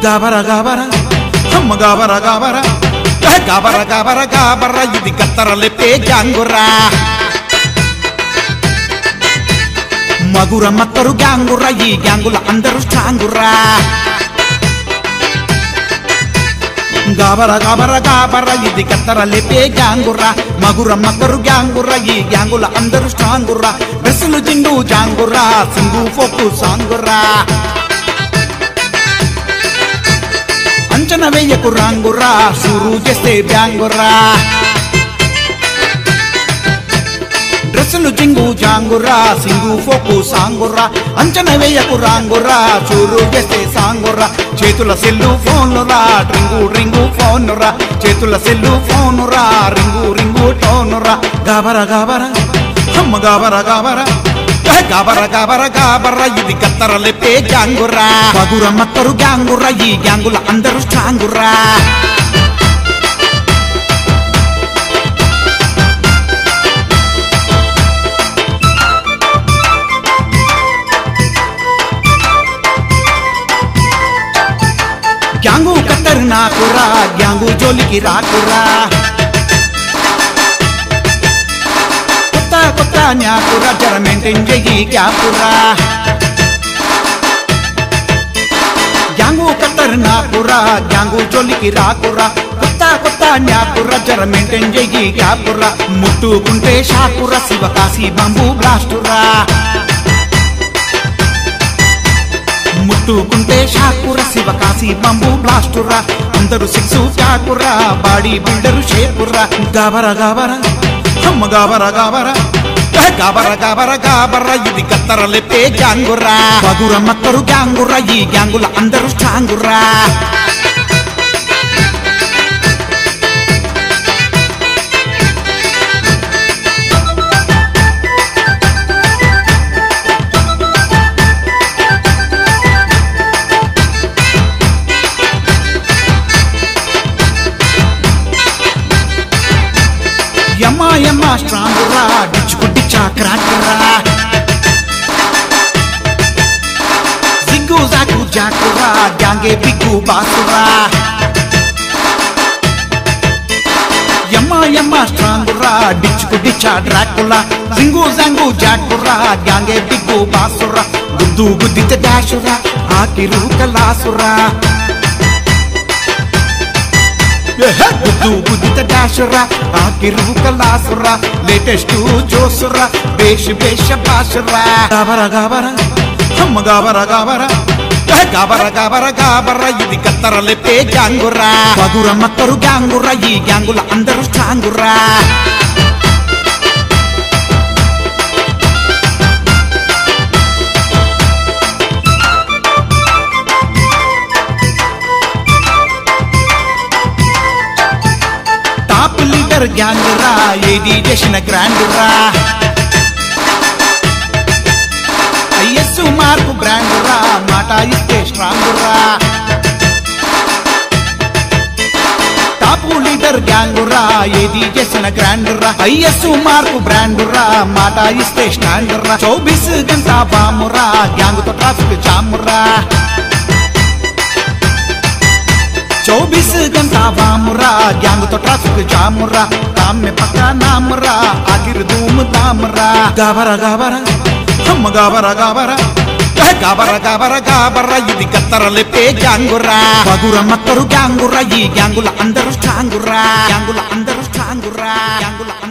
గాబర గాబర అమ్మ గాబర గాబర ఏ గాబర గాబర గాబర ఇది కత్తర లెప్పే గ్యాంగురా మగుర మత్తరు గ్యాంగురా ఈ గ్యాంగుల అందరూ స్ట్రాంగురా గాబర గాబర గాబర ఇది కత్తర లేపే గ్యాంగుర్రా మగుర మక్కరు గ్యాంగుర్రా ఈ గ్యాంగుల అందరూ స్ట్రాంగుర్రా డ్రెస్సులు జింగు జాంగుర్రా సింగు ఫోకు సాంగుర్రా అంచన వెయ్యకు రాంగుర్రా షూరు చేస్తే బ్యాంగుర్రా డ్రెస్సులు జింగు జాంగుర్రా సింగు ఫోకు సాంగుర్రా అంచన వేయకు రాంగుర్రా చూరు చేస్తే సాంగుర్రా చేతుల సెల్లు ఫోనురా రింగు రింగు ఫోనురా చేతుల సెల్లు ఫోనురా రింగు రింగు టోనురా గాబర గాబర అమ్మ గాబర గాబర ఏ గాబర గాబర గాబర ఇది కత్తర లెప్పే గ్యాంగుర్రా పగుర మత్తరు గ్యాంగుర్రా ఈ గ్యాంగుల అందరూ స్ట్రాంగుర్రా గ్యాంగు కత్తరు నాకురా గ్యాంగు జోలికి రాకురా కొత్త కొత్త న్యాకురా జర మెయింటైన్ చెయ్యి గ్యాపురా గ్యాంగు కత్తరు నాకురా గ్యాంగు జోలికి రాకురా కొత్త కొత్త న్యాకురా జర మెయింటైన్ చెయ్యి గ్యాపురా ముట్టుకుంటే షాకురా శివకాశి బాంబు బ్లాస్టురా ముట్టుకుంటే షాకుర శివకాశి బంబు బ్లాస్టురా అందరూ సిక్స్ చాకురా బాడీ బిల్డరు షేపురా గాబర గాబర అమ్మ గాబర గాబర ఏ గాబర గాబర గాబర ఇది కత్తర లెప్పే గ్యాంగురా పగుర మత్తరు గ్యాంగురా ఈ గ్యాంగుల అందరూ స్ట్రాంగురా యమ్మ యమ్మ స్ట్రాంగురా డిచ్చుకుంటి చాక్రాకురా సిగ్గు జాకు జాకురా గ్యాంగే బిగ్గు బాసురా యమ్మ యమ్మ స్ట్రాంగురా డిచ్చుకు డిచ్చా డ్రాకులా జింగు జాంగు జాకురా గ్యాంగే బిగ్గు బాసురా గుద్దు గుద్దితే డాషురా ఆకిరు కలాసురా గుద్దు గుద్దిత డాషురా ఆకిరు కలాసురా లేటెస్ట్ జోసురా బేష్ బేష బాసురా గాబర గాబర అమ్మ గాబర గాబర ఏ గాబర గాబర గాబర ఇది కత్తర లెప్పే గ్యాంగురా పగుర మత్తరు గ్యాంగురా ఈ గ్యాంగుల అందరూ స్ట్రాంగురా టాప్ లీడర్ గ్యాంగ్ రా ఏది చేసిన గ్రాండ్ రా ఐఎస్ మార్కు బ్రాండ్ రా మాట ఇస్తే స్ట్రాంగ్ రా టాప్ లీడర్ గ్యాంగ్ రా ఏది చేసిన గ్రాండ్ రా ఐఎస్ మార్కు బ్రాండ్ రా మాట ఇస్తే స్టాండ్ రా చౌబీస్ గంట బామురా గ్యాంగ్ తో ట్రాఫిక్ జామురా चौबीस घंटा वामुरा गैंग तो ट्रैफिक जामुरा काम में पक्का नामरा आखिर धूम धामरा गाबरा गाबरा हम गाबरा गाबरा ఏ గాబర గాబర గాబర ఇది కత్తర లెప్పే గ్యాంగురా పగుర మత్తరు గ్యాంగురా ఈ గ్యాంగుల అందరూ స్ట్రాంగురా గ్యాంగుల అందరూ స్ట్రాంగురా గ్యాంగుల